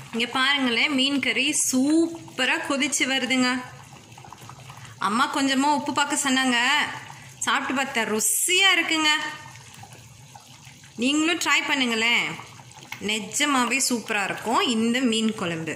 இங்கே பாருங்களேன் மீன் கறி சூப்பராக கொதிச்சு வருதுங்க அம்மா கொஞ்சமாக உப்பு பார்க்க சொன்னாங்க சாப்பிட்டு பார்த்தா ருசியாக இருக்குங்க நீங்களும் ட்ரை பண்ணுங்களேன் நிஜமாவே சூப்பராக இருக்கும் இந்த மீன் குழம்பு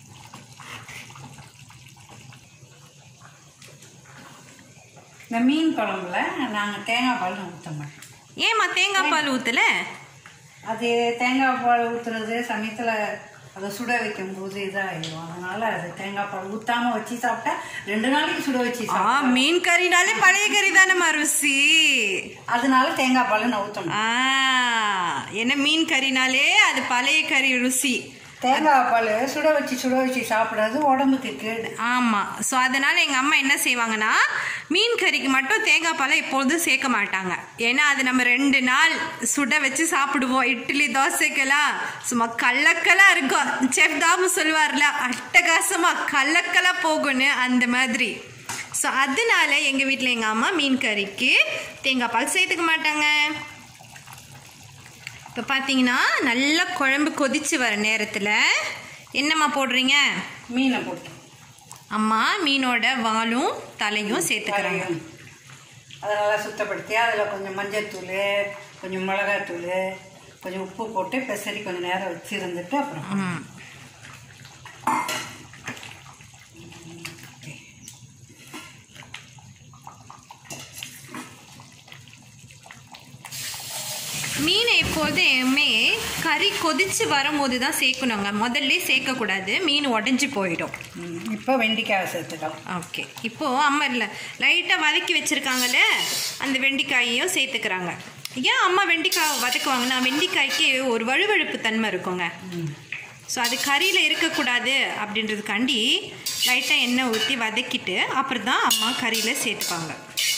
இந்த மீன் குழம்புல நாங்கள் தேங்காய் பால் ஊற்ற மாட்டோம் ஏம்மா தேங்காய் பால் ஊற்றல அது தேங்காய் பால் ஊற்றுறது சமயத்தில் அதை சுட வைக்கும் போது இதாகிடும் அதனால அது தேங்காய் பால் ஊற்றாம வச்சு சாப்பிட்டா ரெண்டு நாளைக்கு சுட வச்சு ஆ சாப்பிட்டா மீன் கறினாலே பழைய கறி தானேம்மா ருசி அதனால தேங்காய் பால் நான் ஊற்றணும் ஆ என்ன மீன் கறினாலே அது பழைய கறி ருசி தேங்காய் பால் சுட வச்சு சுட வச்சு சாப்பிட்றது உடம்புக்கு கேடு ஆமாம் ஸோ அதனால் எங்கள் அம்மா என்ன செய்வாங்கன்னா மீன் கறிக்கு மட்டும் தேங்காய் பாலை எப்பொழுதும் சேர்க்க மாட்டாங்க ஏன்னா அது நம்ம ரெண்டு நாள் சுட வச்சு சாப்பிடுவோம் இட்லி தோசைக்கெல்லாம் சும்மா கல்லக்கலாக இருக்கும் செஃப் தாமு சொல்லுவார்ல அட்டகாசமாக கல்லக்கலாக போகும்னு அந்த மாதிரி ஸோ அதனால எங்கள் வீட்டில் எங்கள் அம்மா மீன் கறிக்கு தேங்காய் பால் சேர்த்துக்க மாட்டாங்க இப்போ பார்த்தீங்கன்னா நல்லா குழம்பு கொதிச்சு வர நேரத்தில் என்னம்மா போடுறீங்க மீனை போட்டு அம்மா மீனோட வாலும் தலையும் சேர்த்துக்கிறாங்க தலையும். அதை நல்லா சுத்தப்படுத்தி அதில் கொஞ்சம் மஞ்சள்தூள் கொஞ்சம் மிளகாத்தூள் கொஞ்சம் உப்பு போட்டு பெசரி கொஞ்சம் நேரம் வச்சுருந்துட்டு அப்புறம் ம். மீனை எப்போதுமே கறி கொதிச்சு வரும்போது தான் சேர்க்கணுங்க முதல்ல சேர்க்கக்கூடாது மீன் உடஞ்சி போயிடும் ம், இப்போ வெண்டைக்காவை சேர்த்துக்கலாம் ஓகே இப்போது அம்மா இல்லை லைட்டாக வதக்கி வச்சுருக்காங்கல்ல அந்த வெண்டைக்காயையும் சேர்த்துக்கிறாங்க ஏன் அம்மா வெண்டைக்காய் வதக்குவாங்கன்னா வெண்டைக்காய்க்கு ஒரு வழுவழுப்பு தன்மை இருக்குங்க ஸோ அது கறியில் இருக்கக்கூடாது அப்படின்றதுக்காண்டி லைட்டாக எண்ணெய் ஊற்றி வதக்கிட்டு அப்புறம் தான் அம்மா கறியில் சேர்த்துப்பாங்க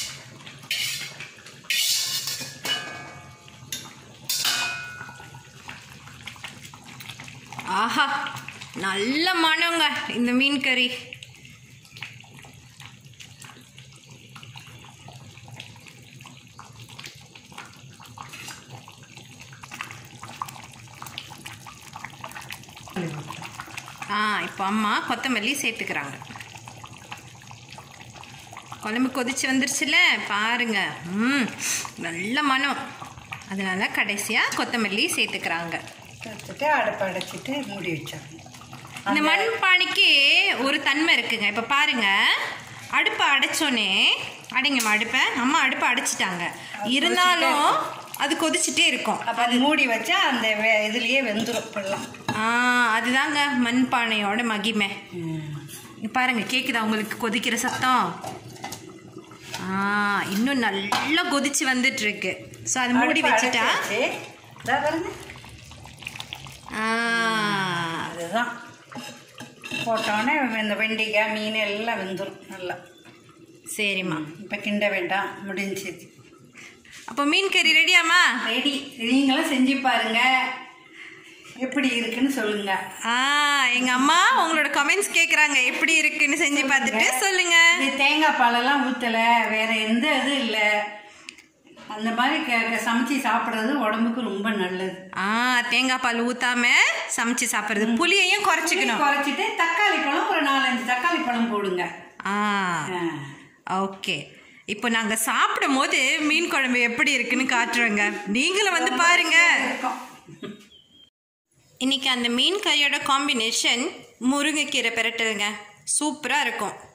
ஆஹா நல்ல மனங்க இந்த மீன் கறி ஆ இப்போ அம்மா கொத்தமல்லி சேர்த்துக்கிறாங்க குழம்பு கொதிச்சு வந்துருச்சுல பாருங்க ம் நல்ல மனம் அதனால கடைசியாக கொத்தமல்லி சேர்த்துக்கிறாங்க சேர்த்துட்டு அடுப்பை அடைச்சிட்டு மூடி வச்சிடணும் இந்த மண் பானைக்கு ஒரு தன்மை இருக்குங்க இப்போ பாருங்க அடுப்பை அடைச்சோன்னே அடைங்கம்மா அடுப்பை அம்மா அடுப்பை அடைச்சிட்டாங்க இருந்தாலும் அது கொதிச்சுட்டே இருக்கும் அப்போ அது மூடி வச்சா அந்த வே- இதுலயே வெந்துடும் இப்பெல்லாம் ஆ அதுதாங்க மண் பானையோட மகிமை இங்க பாருங்க கேக்குதா உங்களுக்கு கொதிக்கிற சத்தம் ஆ இன்னும் நல்லா கொதிச்சு வந்துட்டு இருக்கு ஸோ அது மூடி அடுப்பை வச்சுட்டா அடைச்சாச்சு. இதா பாருங்க ஆ அதுதான் போட்டோன்னே இந்த வெண்டைக்காய் மீன் எல்லாம் வெந்துடும் நல்லா சரிம்மா இப்போ கிண்ட வேண்டாம் முடிஞ்சிது அப்போ மீன் கறி ரெடியாம்மா ரெடி நீங்களும் செஞ்சு பாருங்க எப்படி இருக்குன்னு சொல்லுங்க ஆ எங்க அம்மா உங்களோட கமெண்ட்ஸ் கேக்குறாங்க எப்படி இருக்குன்னு செஞ்சு பார்த்துட்டு சொல்லுங்க இது தேங்காய் பாலெல்லாம் ஊற்றலை வேற எந்த இதுவும் இல்லை அந்த மாதிரி க- க- சமைச்சு சாப்பிட்றது உடம்புக்கு ரொம்ப நல்லது ஆ தேங்காய் பால் ஊத்தாம சமைச்சு சாப்பிடுறது புளியையும் குறைச்சிக்கணும் குறைச்சிட்டு தக்காளி பழம் ஒரு நாலஞ்சு தக்காளி பழம் போடுங்க ஆ ஆ. ஓகே இப்போ நாங்க சாப்பிடும் போது மீன் குழம்பு எப்படி இருக்குன்னு காட்டுறோங்க நீங்களும் வந்து பாருங்க இருக்கும். இன்னைக்கு அந்த மீன் கறியோட காம்பினேஷன் முருங்கைக்கீரை பெரட்டலுங்க சூப்பராக இருக்கும்